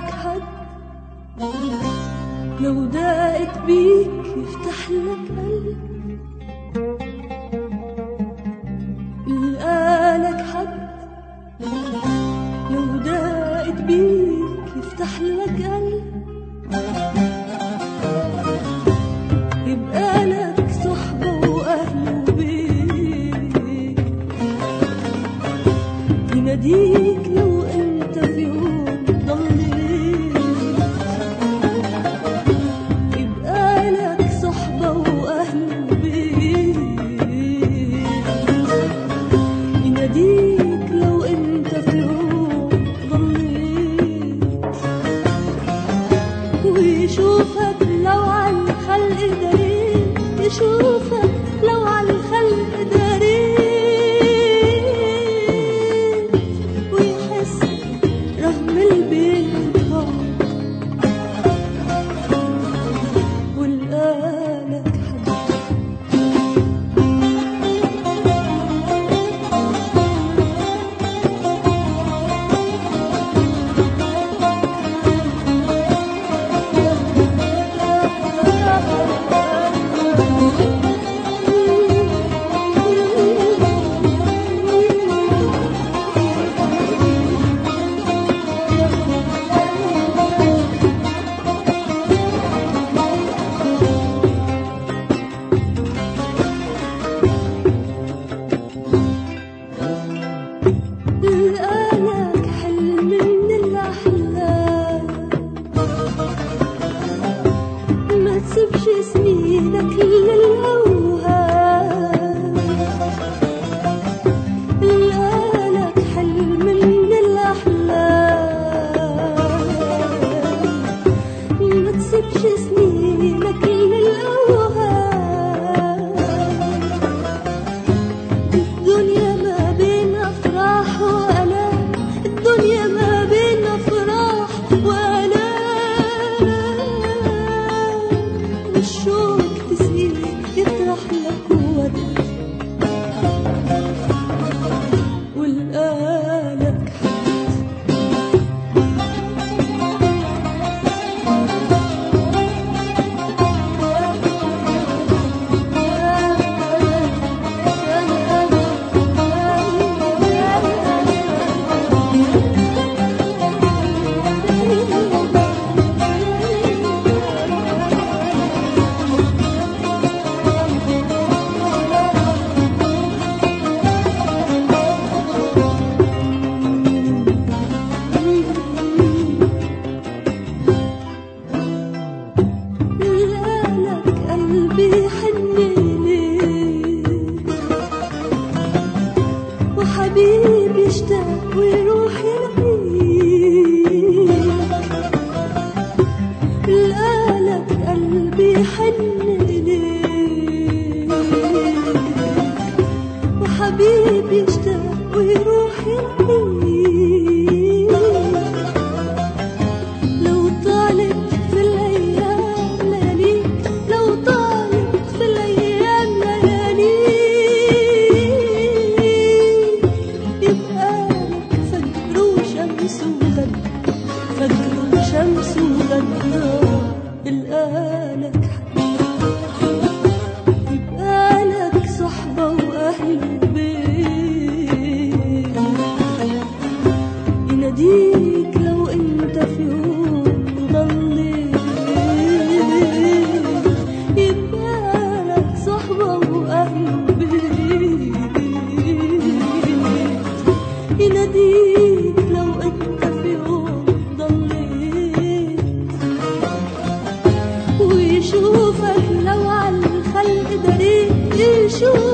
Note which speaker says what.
Speaker 1: لك حد لو دقت بيك يفتح لك قلب لقالك حد لو دقت بيك يفتح لك قلب يبقى لك صحبة وأهل وبيت يناديك لو انت في يوم ضليت يبقى لك صحبة وأهل وبيت يناديك لو انت في يوم ضليت ويشوفك لو على الخلق دارين يشوفك لو على الخلق دارين ويحس رغم البين البعد والقالك حد لقالك حلم من الأحلام ما تسيبش سنينك للأوهام لقالك حلم من الأحلام ما تسيبش سنينك للأوهام الدنيا ما بين أفراح وآلام الدنيا ما بين أفراح وآلام الشوق تسقيه يطرح لك ورد والقالك لقالك قلبي حن ليك وحبيبي اشتاق ويروح يلاقيك لقالك قلبي حن ليك وحبيبي اشتاق ويروح يلاقيك لو طالت في الأيام لياليك لو طالت في الأيام لياليك يبقى لك فجر وشمس وغد فجر وشمس وغد القالك يبقى لك صحبة وأهل وبيت يناديك لو انت في يوم ضليت يبقى لك صحبة وأهل وبيت يناديك لو انت في يوم ضليت ويشوفك لو على الخلق دارين يشوفك